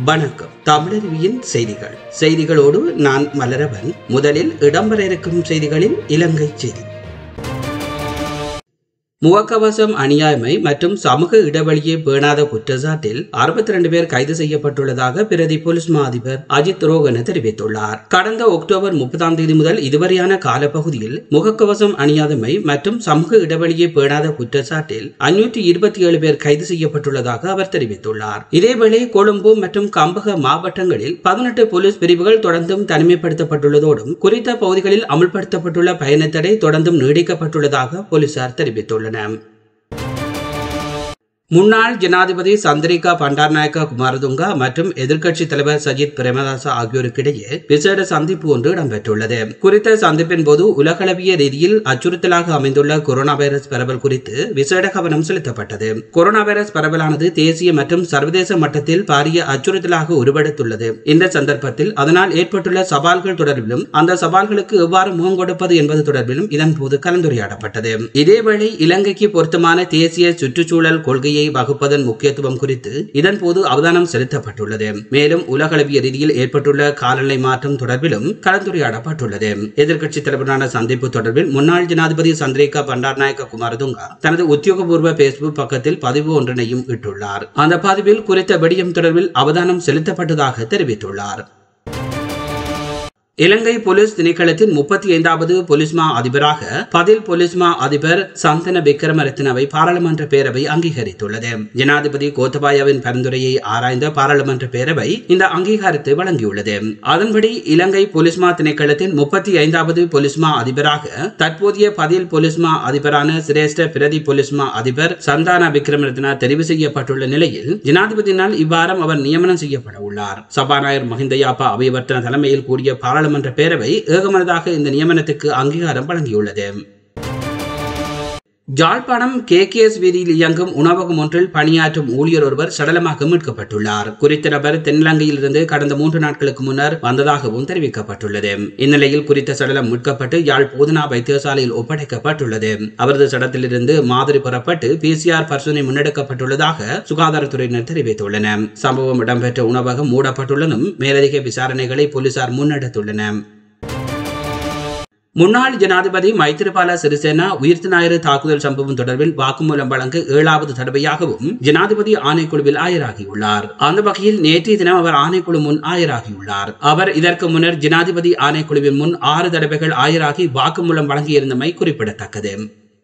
வணக்கம் தமிழருவியின் செய்திகள் செய்திகளோடு நான் மலரவன் முதலில் இடம்பெற இருக்கும் செய்திகளில் இலங்கை செய்தி முகக்கவசம் அநியாயமை மற்றும் சமூக இடைவெளியை பேணாத குற்றச்சாட்டில் அறுபத்தி ரெண்டு பேர் கைது செய்யப்பட்டுள்ளதாக பிரதி போலீஸ் மா அதிபர் அஜித் ரோகன தெரிவித்துள்ளார் கடந்த அக்டோபர் முப்பதாம் தேதி முதல் இதுவரையான காலப்பகுதியில் முகக்கவசம் அணியாதமை மற்றும் சமூக இடைவெளியை பேணாத குற்றச்சாட்டில் அஞ்சூற்றி இருபத்தி ஏழு பேர் கைது செய்யப்பட்டுள்ளதாக அவர் தெரிவித்துள்ளார் இதேவேளை கொழும்பு மற்றும் கம்பக மாவட்டங்களில் பதினெட்டு போலீஸ் பிரிவுகள் தொடர்ந்தும் தனிமைப்படுத்தப்பட்டுள்ளதோடும் குறித்த பகுதிகளில் அமுல்படுத்தப்பட்டுள்ள பயணத்தடை தொடர்ந்தும் நீடிக்கப்பட்டுள்ளதாக போலீசார் தெரிவித்துள்ளனர் முன்னாள் ஜனாதிபதி சந்திரிகா பண்டார்நாயக்கா குமாரதுங்கா மற்றும் எதிர்க்கட்சி தலைவர் சஜித் பிரேமதாச ஆகியோருக்கிடையே விசேட சந்திப்பு ஒன்று இடம்பெற்றுள்ளது குறித்த சந்திப்பின் போது உலகளவிய ரீதியில் அச்சுறுத்தலாக அமைந்துள்ள கொரோனா வைரஸ் பரவல் குறித்து விசேட கவனம் செலுத்தப்பட்டது கொரோனா வைரஸ் பரவலானது தேசிய மற்றும் சர்வதேச மட்டத்தில் பாரிய அச்சுறுத்தலாக உருவெடுத்துள்ளது இந்த சந்தர்ப்பத்தில் அதனால் ஏற்பட்டுள்ள சவால்கள் தொடர்பிலும் அந்த சவால்களுக்கு எவ்வாறு முகம் கொடுப்பது என்பது தொடர்பிலும் இதன் போது கலந்துரையாடப்பட்டது இதேவேளை இலங்கைக்கு பொருத்தமான தேசிய சுற்றுச்சூழல் கொள்கையை வகுப்பதன் முக்கியத்துவம் குறித்து இதன் போது அவதானம் செலுத்தப்பட்டுள்ளது மேலும் உலகளவிய ரீதியில் ஏற்பட்டுள்ள காலநிலை மாற்றம் தொடர்பிலும் கலந்துரையாடப்பட்டுள்ளது எதிர்க்கட்சி தலைவரான சந்திப்பு தொடர்பில் முன்னாள் ஜனாதிபதி சந்திரிகா பண்டார்நாயக்க குமாரதுங்கா தனது உத்தியோகபூர்வ பேஸ்புக் பக்கத்தில் பதிவு ஒன்றினையும் இட்டுள்ளார் அந்த பதிவில் குறித்த விடயம் தொடர்பில் அவதானம் செலுத்தப்பட்டதாக தெரிவித்துள்ளார் இலங்கை போலீஸ் திணைக்களத்தின் முப்பத்தி ஐந்தாவது போலீஸ்மா அதிபராக பதில் போலீஸ்மா அதிபர் சந்தன விக்ரமரத்னவை பாராளுமன்ற பேரவை அங்கீகரித்துள்ளது ஜனாதிபதி கோத்தபாயாவின் பரிந்துரையை ஆராய்ந்த பாராளுமன்ற பேரவை இந்த அங்கீகாரத்தை வழங்கியுள்ளது அதன்படி இலங்கை போலீஸ்மா திணைக்களத்தின் முப்பத்தி ஐந்தாவது போலீஸ்மா அதிபராக தற்போதைய பதில் போலீஸ்மா அதிபரான சிரேஷ்ட பிரதி போலீஸ்மா அதிபர் சந்தான விக்ரமரத்னா தெரிவு செய்யப்பட்டுள்ள நிலையில் ஜனாதிபதியினால் இவ்வாரம் அவர் நியமனம் செய்யப்பட உள்ளார் சபாநாயகர் மஹிந்தயாப்பா அபிவர்த்தன தலைமையில் கூடிய பாராளுமன்ற பாராளுமன்ற பேரவை ஏகமனதாக இந்த நியமனத்துக்கு அங்கீகாரம் வழங்கியுள்ளது ஜாழ்ப்பாணம் கே கே எஸ் வீதியில் இயங்கும் உணவகம் ஒன்றில் பணியாற்றும் ஊழியர் ஒருவர் சடலமாக மீட்கப்பட்டுள்ளார் குறித்த நபர் தென்னிலங்கையில் இருந்து கடந்த மூன்று நாட்களுக்கு முன்னர் வந்ததாகவும் தெரிவிக்கப்பட்டுள்ளது இந்நிலையில் குறித்த சடலம் மீட்கப்பட்டு யாழ் போதனா வைத்தியசாலையில் ஒப்படைக்கப்பட்டுள்ளது அவரது சடலத்திலிருந்து மாதிரி பெறப்பட்டு பிசிஆர் பரிசோதனை முன்னெடுக்கப்பட்டுள்ளதாக சுகாதாரத்துறையினர் தெரிவித்துள்ளனர் சம்பவம் இடம்பெற்ற உணவகம் மூடப்பட்டுள்ளதும் மேலதிக விசாரணைகளை போலீசார் முன்னெடுத்துள்ளனர் முன்னாள் ஜனாதிபதி மைத்திரிபால சிறிசேனா உயிர்த்த ஞாயிறு தாக்குதல் சம்பவம் தொடர்பில் வாக்குமூலம் வழங்க ஏழாவது தடவையாகவும் ஜனாதிபதி ஆணைக்குழுவில் ஆயராகியுள்ளார் அந்த வகையில் நேற்றைய தினம் அவர் ஆணைக்குழு முன் ஆயராகியுள்ளார் அவர் இதற்கு முன்னர் ஜனாதிபதி ஆணைக்குழுவின் முன் ஆறு தடவைகள் ஆயராகி வாக்குமூலம் வழங்கியிருந்தமை குறிப்பிடத்தக்கது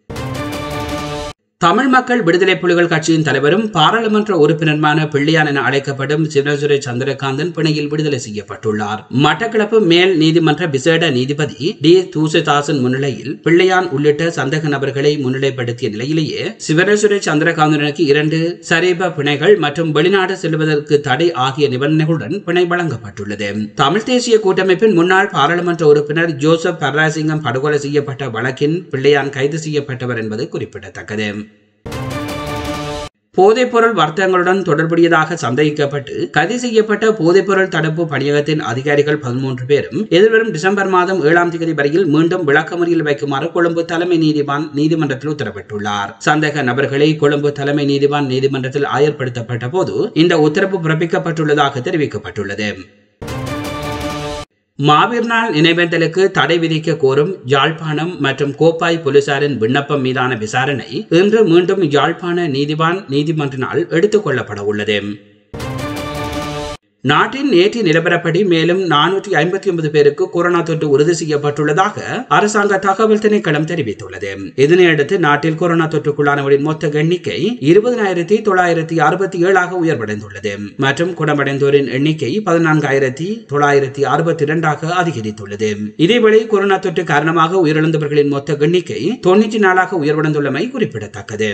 தமிழ் மக்கள் விடுதலை புலிகள் கட்சியின் தலைவரும் பாராளுமன்ற உறுப்பினருமான பிள்ளையான் என அழைக்கப்படும் சிவசுரை சந்திரகாந்தன் பிணையில் விடுதலை செய்யப்பட்டுள்ளார் மட்டக்களப்பு மேல் நீதிமன்ற விசேட நீதிபதி டி தூசதாசன் முன்னிலையில் பிள்ளையான் உள்ளிட்ட சந்தக நபர்களை முன்னிலைப்படுத்திய நிலையிலேயே சிவனேஸ்வரி சந்திரகாந்தனுக்கு இரண்டு சரீப பிணைகள் மற்றும் வெளிநாடு செல்வதற்கு தடை ஆகிய நிபந்தனைகளுடன் பிணை வழங்கப்பட்டுள்ளது தமிழ் தேசிய கூட்டமைப்பின் முன்னாள் பாராளுமன்ற உறுப்பினர் ஜோசப் பர்ராசிங்கம் படுகொலை செய்யப்பட்ட வழக்கின் பிள்ளையான் கைது செய்யப்பட்டவர் என்பது குறிப்பிடத்தக்கது போதைப்பொருள் வர்த்தகங்களுடன் தொடர்புடையதாக சந்தேகிக்கப்பட்டு கைது செய்யப்பட்ட போதைப்பொருள் தடுப்பு பணியகத்தின் அதிகாரிகள் பதிமூன்று பேரும் எதிர்வரும் டிசம்பர் மாதம் ஏழாம் தேதி வரையில் மீண்டும் விளக்கமறியல் வைக்குமாறு கொழும்பு தலைமை நீதிவான் நீதிமன்றத்தில் உத்தரவிட்டுள்ளார் சந்தேக நபர்களை கொழும்பு தலைமை நீதிவான் நீதிமன்றத்தில் ஆயர்படுத்தப்பட்ட போது இந்த உத்தரவு பிறப்பிக்கப்பட்டுள்ளதாக தெரிவிக்கப்பட்டுள்ளது மாவீர் நாள் நினைவேந்தலுக்கு தடை விதிக்க கோரும் யாழ்ப்பாணம் மற்றும் கோப்பாய் போலீசாரின் விண்ணப்பம் மீதான விசாரணை இன்று மீண்டும் யாழ்ப்பாண நீதிவான் நீதிமன்றினால் எடுத்துக் கொள்ளப்பட உள்ளது நாட்டின் நேற்று நிலவரப்படி மேலும் நானூற்றி ஐம்பத்தி ஒன்பது பேருக்கு கொரோனா தொற்று உறுதி செய்யப்பட்டுள்ளதாக அரசாங்க தகவல் திணைக்களம் தெரிவித்துள்ளது இதனையடுத்து நாட்டில் கொரோனா தொற்றுக்குள்ளானவரின் மொத்த எண்ணிக்கை இருபதனாயிரத்தி தொள்ளாயிரத்தி அறுபத்தி ஏழாக உயர்வடைந்துள்ளது மற்றும் குணமடைந்தோரின் எண்ணிக்கை பதினான்காயிரத்தி தொள்ளாயிரத்தி அறுபத்தி இரண்டாக அதிகரித்துள்ளது இதேவேளை கொரோனா தொற்று காரணமாக உயிரிழந்தவர்களின் மொத்த எண்ணிக்கை தொன்னூற்றி நாலாக உயர்வடைந்துள்ளமை குறிப்பிடத்தக்கது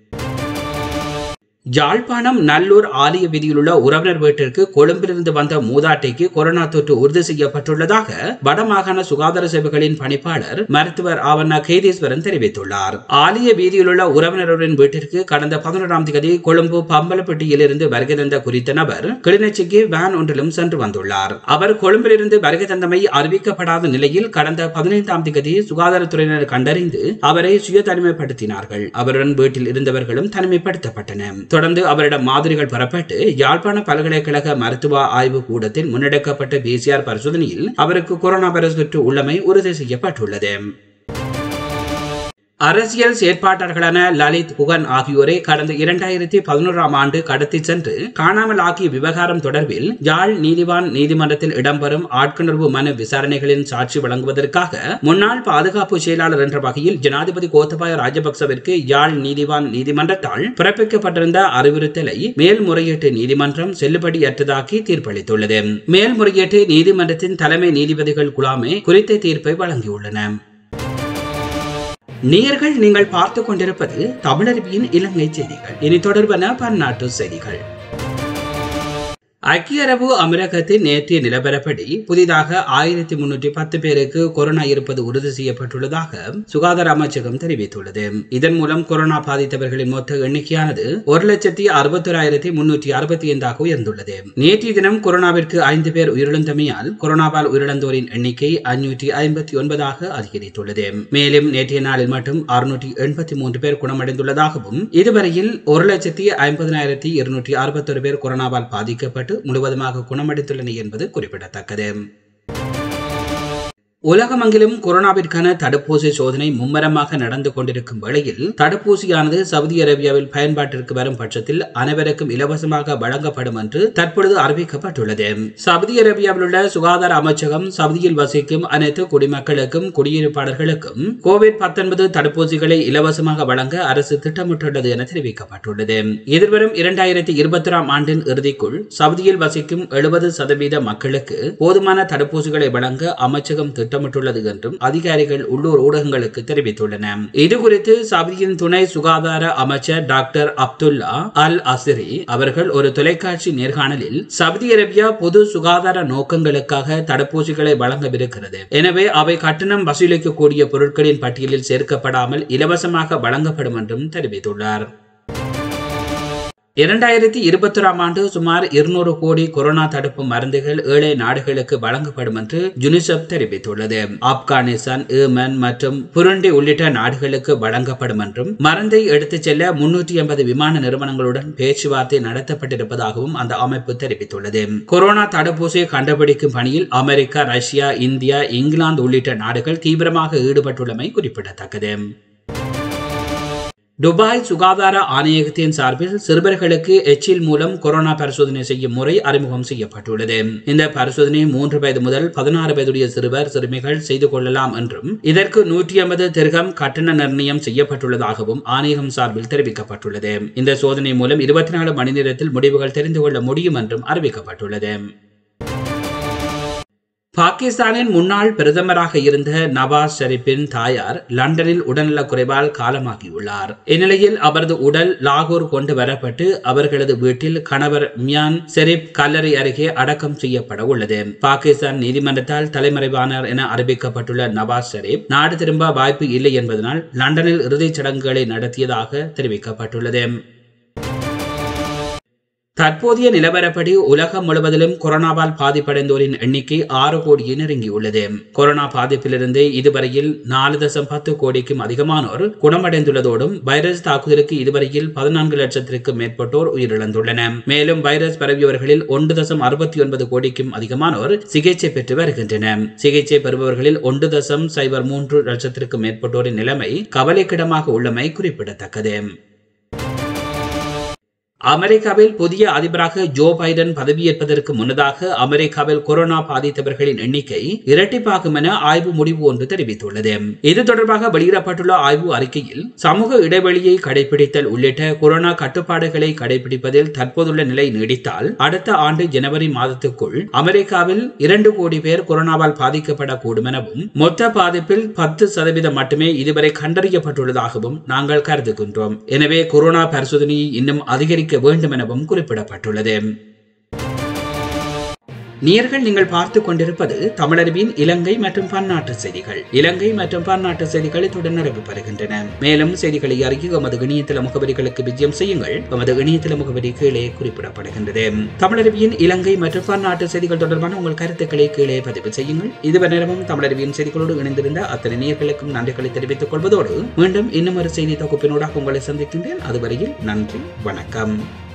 யாழ்ப்பாணம் நல்லூர் ஆலய வீதியில் உள்ள உறவினர் வீட்டிற்கு கொழும்பிலிருந்து வந்த மூதாட்டிக்கு கொரோனா தொற்று உறுதி செய்யப்பட்டுள்ளதாக வடமாகாண சுகாதார சேவைகளின் பணிப்பாளர் மருத்துவர் ஆவண்ணா கேதீஸ்வரன் தெரிவித்துள்ளார் ஆலய வீதியில் உள்ள உறவினரின் வீட்டிற்கு கடந்த பதினொன்றாம் தேதி கொழும்பு பம்பலப்பட்டியில் இருந்து வருகை தந்த குறித்த நபர் கிளிநொச்சிக்கு வேன் ஒன்றிலும் சென்று வந்துள்ளார் அவர் கொழும்பிலிருந்து வருகை தந்தமை அறிவிக்கப்படாத நிலையில் கடந்த பதினைந்தாம் தேதி சுகாதாரத்துறையினர் கண்டறிந்து அவரை சுய தனிமைப்படுத்தினார்கள் அவருடன் வீட்டில் இருந்தவர்களும் தனிமைப்படுத்தப்பட்டனர் தொடர்ந்து அவரிடம் மாதிரிகள் பெறப்பட்டு யாழ்ப்பாண பல்கலைக்கழக மருத்துவ ஆய்வு கூடத்தில் முன்னெடுக்கப்பட்ட பிசிஆர் பரிசோதனையில் அவருக்கு கொரோனா வைரஸ் தொற்று உள்ளமை உறுதி செய்யப்பட்டுள்ளது அரசியல் செயற்பாட்டாளர்களான லலித் புகன் ஆகியோரை கடந்த இரண்டாயிரத்தி பதினோராம் ஆண்டு கடத்தி சென்று காணாமல் ஆக்கிய விவகாரம் தொடர்பில் யாழ் நீதிவான் நீதிமன்றத்தில் இடம்பெறும் ஆட்கொணர்வு மனு விசாரணைகளின் சாட்சி வழங்குவதற்காக முன்னாள் பாதுகாப்பு செயலாளர் என்ற வகையில் ஜனாதிபதி கோத்தபாய ராஜபக்சவிற்கு யாழ் நீதிவான் நீதிமன்றத்தால் பிறப்பிக்கப்பட்டிருந்த அறிவுறுத்தலை மேல்முறையீட்டு நீதிமன்றம் செல்லுபடியற்றதாக்கி தீர்ப்பளித்துள்ளது மேல்முறையீட்டு நீதிமன்றத்தின் தலைமை நீதிபதிகள் குழாமே குறித்த தீர்ப்பை வழங்கியுள்ளன நேர்கள் நீங்கள் பார்த்து கொண்டிருப்பது தமிழருவியின் இலங்கை செய்திகள் இனி தொடர்பான பன்னாட்டு செய்திகள் ஐக்கிய அரபு அமீரகத்தின் நேற்றைய நிலவரப்படி புதிதாக ஆயிரத்தி முன்னூற்றி பத்து பேருக்கு கொரோனா இருப்பது உறுதி செய்யப்பட்டுள்ளதாக சுகாதார அமைச்சகம் தெரிவித்துள்ளது இதன் மூலம் கொரோனா பாதித்தவர்களின் மொத்த எண்ணிக்கையானது ஒரு லட்சத்தி அறுபத்தோராயிரத்தி முன்னூற்றி அறுபத்தி ஐந்தாக உயர்ந்துள்ளது நேற்றைய தினம் கொரோனாவிற்கு ஐந்து பேர் உயிரிழந்தமையால் கொரோனாவால் உயிரிழந்தோரின் எண்ணிக்கை ஐநூற்றி ஐம்பத்தி ஒன்பதாக அதிகரித்துள்ளது மேலும் நேற்றைய நாளில் மட்டும் அறுநூற்றி எண்பத்தி மூன்று பேர் குணமடைந்துள்ளதாகவும் இதுவரையில் ஒரு லட்சத்தி ஐம்பதனாயிரத்தி இருநூற்றி அறுபத்தொரு பேர் கொரோனாவால் பாதிக்கப்பட்டு முழுவதுமாக குணமடைந்துள்ளன என்பது குறிப்பிடத்தக்கது உலகமெங்கிலும் கொரோனாவிற்கான தடுப்பூசி சோதனை மும்மரமாக நடந்து கொண்டிருக்கும் வேளையில் தடுப்பூசியானது சவுதி அரேபியாவில் பயன்பாட்டிற்கு வரும் பட்சத்தில் அனைவருக்கும் இலவசமாக வழங்கப்படும் என்று தற்பொழுது அறிவிக்கப்பட்டுள்ளது சவுதி அரேபியாவில் உள்ள சுகாதார அமைச்சகம் சவுதியில் வசிக்கும் அனைத்து குடிமக்களுக்கும் குடியிருப்பாளர்களுக்கும் கோவிட் பத்தொன்பது தடுப்பூசிகளை இலவசமாக வழங்க அரசு திட்டமிட்டுள்ளது என தெரிவிக்கப்பட்டுள்ளது எதிர்வரும் இரண்டாயிரத்தி இருபத்தி ஆறாம் ஆண்டின் இறுதிக்குள் சவுதியில் வசிக்கும் எழுபது சதவீத மக்களுக்கு போதுமான தடுப்பூசிகளை வழங்க அமைச்சகம் திட்டமிட்டுள்ளது என்றும் அதிகாரிகள் உள்ளூர் ஊடகங்களுக்கு தெரிவித்துள்ளனர் இது குறித்து சவுதியின் துணை சுகாதார அமைச்சர் டாக்டர் அப்துல்லா அல் அசிரி அவர்கள் ஒரு தொலைக்காட்சி நேர்காணலில் சவுதி அரேபியா பொது சுகாதார நோக்கங்களுக்காக தடுப்பூசிகளை வழங்கவிருக்கிறது எனவே அவை கட்டணம் வசூலிக்கக்கூடிய பொருட்களின் பட்டியலில் சேர்க்கப்படாமல் இலவசமாக வழங்கப்படும் என்றும் தெரிவித்துள்ளார் இரண்டாயிரத்தி இருபத்தொராம் ஆண்டு சுமார் இருநூறு கோடி கொரோனா தடுப்பு மருந்துகள் ஏழை நாடுகளுக்கு வழங்கப்படும் என்று யுனிசெப் தெரிவித்துள்ளது ஆப்கானிஸ்தான் ஏமன் மற்றும் புருண்டி உள்ளிட்ட நாடுகளுக்கு வழங்கப்படும் என்றும் மருந்தை எடுத்துச் செல்ல முன்னூற்றி எண்பது விமான நிறுவனங்களுடன் பேச்சுவார்த்தை நடத்தப்பட்டிருப்பதாகவும் அந்த அமைப்பு தெரிவித்துள்ளது கொரோனா தடுப்பூசியை கண்டுபிடிக்கும் பணியில் அமெரிக்கா ரஷ்யா இந்தியா இங்கிலாந்து உள்ளிட்ட நாடுகள் தீவிரமாக ஈடுபட்டுள்ளமை குறிப்பிடத்தக்கது துபாய் சுகாதார ஆணையகத்தின் சார்பில் சிறுவர்களுக்கு எச்சில் மூலம் கொரோனா பரிசோதனை செய்யும் முறை அறிமுகம் செய்யப்பட்டுள்ளது இந்த பரிசோதனை மூன்று வயது முதல் பதினாறு வயதுடைய சிறுவர் சிறுமிகள் செய்து கொள்ளலாம் என்றும் இதற்கு நூற்றி ஐம்பது திருகம் கட்டண நிர்ணயம் செய்யப்பட்டுள்ளதாகவும் ஆணையகம் சார்பில் தெரிவிக்கப்பட்டுள்ளது இந்த சோதனை மூலம் இருபத்தி நாலு மணி நேரத்தில் முடிவுகள் தெரிந்து கொள்ள முடியும் என்றும் அறிவிக்கப்பட்டுள்ளது பாகிஸ்தானின் முன்னாள் பிரதமராக இருந்த நவாஸ் ஷெரீப்பின் தாயார் லண்டனில் உடல்நலக் குறைவால் காலமாகியுள்ளார் இந்நிலையில் அவரது உடல் லாகூர் கொண்டு வரப்பட்டு அவர்களது வீட்டில் கணவர் மியான் ஷெரீப் கல்லறை அருகே அடக்கம் செய்யப்பட உள்ளது பாகிஸ்தான் நீதிமன்றத்தால் தலைமறைவானார் என அறிவிக்கப்பட்டுள்ள நவாஸ் ஷெரீப் நாடு திரும்ப வாய்ப்பு இல்லை என்பதனால் லண்டனில் இறுதிச் சடங்குகளை நடத்தியதாக தெரிவிக்கப்பட்டுள்ளது தற்போதைய நிலவரப்படி உலகம் முழுவதிலும் கொரோனாவால் பாதிப்படைந்தோரின் எண்ணிக்கை ஆறு கோடியை நெருங்கியுள்ளது கொரோனா பாதிப்பிலிருந்து இதுவரையில் நாலு தசம் பத்து கோடிக்கும் அதிகமானோர் குணமடைந்துள்ளதோடும் வைரஸ் தாக்குதலுக்கு இதுவரையில் பதினான்கு லட்சத்திற்கும் மேற்பட்டோர் உயிரிழந்துள்ளனர் மேலும் வைரஸ் பரவியவர்களில் ஒன்று தசம் அறுபத்தி ஒன்பது கோடிக்கும் அதிகமானோர் சிகிச்சை பெற்று வருகின்றனர் சிகிச்சை பெறுபவர்களில் ஒன்று தசம் சைபர் மூன்று லட்சத்திற்கும் மேற்பட்டோரின் நிலைமை கவலைக்கிடமாக உள்ளமை குறிப்பிடத்தக்கது அமெரிக்காவில் புதிய அதிபராக ஜோ பைடன் பதவியேற்பதற்கு முன்னதாக அமெரிக்காவில் கொரோனா பாதித்தவர்களின் எண்ணிக்கை இரட்டிப்பாகும் என ஆய்வு முடிவு ஒன்று தெரிவித்துள்ளது இது தொடர்பாக வெளியிடப்பட்டுள்ள ஆய்வு அறிக்கையில் சமூக இடைவெளியை கடைபிடித்தல் உள்ளிட்ட கொரோனா கட்டுப்பாடுகளை கடைபிடிப்பதில் தற்போதுள்ள நிலை நீடித்தால் அடுத்த ஆண்டு ஜனவரி மாதத்துக்குள் அமெரிக்காவில் இரண்டு கோடி பேர் கொரோனாவால் பாதிக்கப்படக்கூடும் எனவும் மொத்த பாதிப்பில் பத்து சதவீதம் மட்டுமே இதுவரை கண்டறியப்பட்டுள்ளதாகவும் நாங்கள் கருதுகின்றோம் எனவே கொரோனா பரிசோதனையை இன்னும் அதிகரிக்க வேண்டும் எனவும் குறிப்பிடப்பட்டுள்ளது நேர்கள் நீங்கள் பார்த்து கொண்டிருப்பது தமிழருவின் இலங்கை மற்றும் பன்னாட்டு செய்திகள் இலங்கை மற்றும் பன்னாட்டு செய்திகள் இத்துடன் நிறைவு பெறுகின்றன மேலும் செய்திகளை அறிய எமது இணையதள முகவரிகளுக்கு விஜயம் செய்யுங்கள் எமது இணையதள முகவரி கீழே குறிப்பிடப்படுகின்றது தமிழருவியின் இலங்கை மற்றும் பன்னாட்டு செய்திகள் தொடர்பான உங்கள் கருத்துக்களை கீழே பதிவு செய்யுங்கள் இதுவரை நேரமும் தமிழருவியின் செய்திகளோடு இணைந்திருந்த அத்தனை நேர்களுக்கும் நன்றிகளை தெரிவித்துக் கொள்வதோடு மீண்டும் இன்னும் ஒரு செய்தி தொகுப்பினூடாக உங்களை சந்திக்கின்றேன் அதுவரையில் நன்றி வணக்கம்